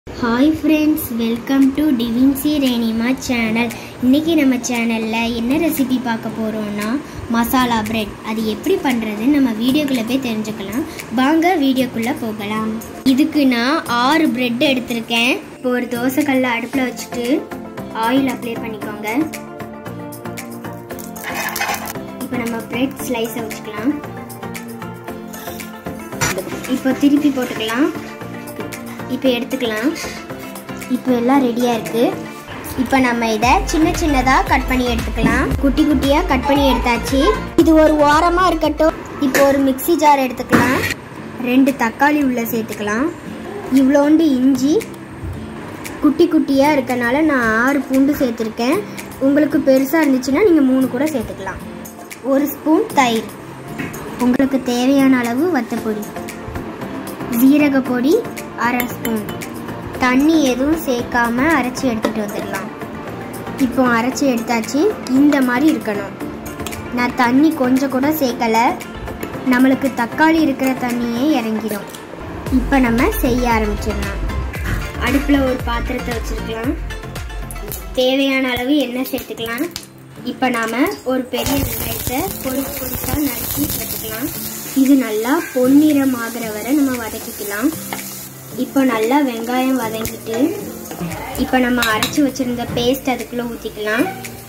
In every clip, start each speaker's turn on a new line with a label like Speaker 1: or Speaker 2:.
Speaker 1: hi friends welcome to டிவின்சி ரேனிமா channel இன்றைக்கி நம்ம சேனலில் என்ன ரெசிபி பார்க்க போகிறோம்னா மசாலா பிரெட் அது எப்படி பண்ணுறதுன்னு நம்ம வீடியோக்குள்ளே போய் தெரிஞ்சுக்கலாம் வாங்க வீடியோக்குள்ளே போகலாம் இதுக்கு நான் ஆறு பிரெட் எடுத்திருக்கேன் இப்போ ஒரு தோசைக்கல்ல அடுப்பில் வச்சுட்டு ஆயில் அப்ளை பண்ணிக்கோங்க இப்போ நம்ம பிரெட் ஸ்லைஸை வச்சுக்கலாம் இப்போ திருப்பி போட்டுக்கலாம் இப்போ எடுத்துக்கலாம் இப்போ எல்லாம் ரெடியாக இருக்குது இப்போ நம்ம இதை சின்ன சின்னதாக கட் பண்ணி எடுத்துக்கலாம் குட்டி குட்டியாக கட் பண்ணி எடுத்தாச்சு இது ஒரு ஓரமாக இருக்கட்டும் இப்போ ஒரு மிக்ஸி ஜார் எடுத்துக்கலாம் ரெண்டு தக்காளி உள்ளே சேர்த்துக்கலாம் இவ்வளோண்டு இஞ்சி குட்டி குட்டியாக இருக்கனால நான் ஆறு பூண்டு சேர்த்துருக்கேன் உங்களுக்கு பெருசாக இருந்துச்சுன்னா நீங்கள் மூணு கூட சேர்த்துக்கலாம் ஒரு ஸ்பூன் தயிர் உங்களுக்கு தேவையான அளவு வத்தப்பொடி ஜீரக பொடி அரை ஸ்பூன் தண்ணி எதுவும் சேர்க்காம அரைச்சி எடுத்துகிட்டு வந்துடலாம் இப்போ அரைச்சி எடுத்தாச்சு இந்த மாதிரி இருக்கணும் நான் தண்ணி கொஞ்சம் கூட சேர்க்கலை நம்மளுக்கு தக்காளி இருக்கிற தண்ணியே இறங்கிடும் இப்போ நம்ம செய்ய ஆரம்பிச்சிடலாம் அடுப்பில் ஒரு பாத்திரத்தை வச்சுருக்கலாம் தேவையான அளவு எண்ணெய் சேர்த்துக்கலாம் இப்போ நாம் ஒரு பெரிய வெங்காயத்தை பொறுப்பு பொறுப்பாக நறுக்கி சேர்த்துக்கலாம் இது நல்லா பொன்னிறம் ஆகிற வரை நம்ம வதக்கிக்கலாம் இப்போ நல்லா வெங்காயம் வதங்கிட்டு இப்போ நம்ம அரைச்சி வச்சிருந்த பேஸ்ட் அதுக்குள்ளே ஊற்றிக்கலாம்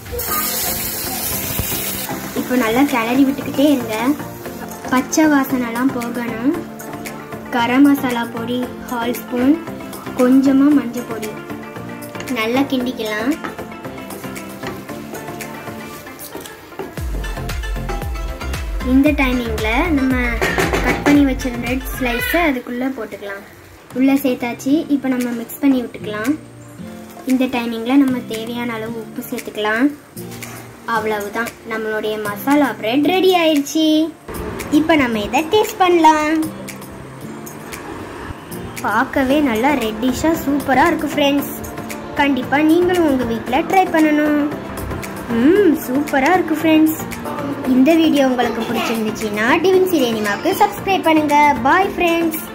Speaker 1: இப்போ நல்லா கிளறி விட்டுக்கிட்டே இருங்க பச்சை வாசனைலாம் போகணும் கரம் மசாலா பொடி ஹால் ஸ்பூன் கொஞ்சமாக மஞ்சள் பொடி நல்லா கிண்டிக்கலாம் இந்த டைமிங்கில் நம்ம கட் பண்ணி வச்சிருந்த ரெட் ஸ்லைஸை அதுக்குள்ளே போட்டுக்கலாம் உள்ளே சேர்த்தாச்சு இப்போ நம்ம மிக்ஸ் பண்ணி விட்டுக்கலாம் இந்த டைமிங்கில் நம்ம தேவையான அளவு உப்பு சேர்த்துக்கலாம் அவ்வளவுதான் நம்மளுடைய மசாலா பிரெட் ரெடி ஆயிடுச்சு இப்போ நம்ம இதை டேஸ்ட் பண்ணலாம் பார்க்கவே நல்லா ரெட்டிஷாக சூப்பராக இருக்குது ஃப்ரெண்ட்ஸ் கண்டிப்பாக நீங்களும் உங்கள் வீட்டில் ட்ரை பண்ணணும் ம் சூப்பராக இருக்குது ஃப்ரெண்ட்ஸ் இந்த வீடியோ உங்களுக்கு பிடிச்சிருந்துச்சுன்னா டிவின் சிரேனிமாவுக்கு சப்ஸ்கிரைப் பண்ணுங்கள் பாய் ஃப்ரெண்ட்ஸ்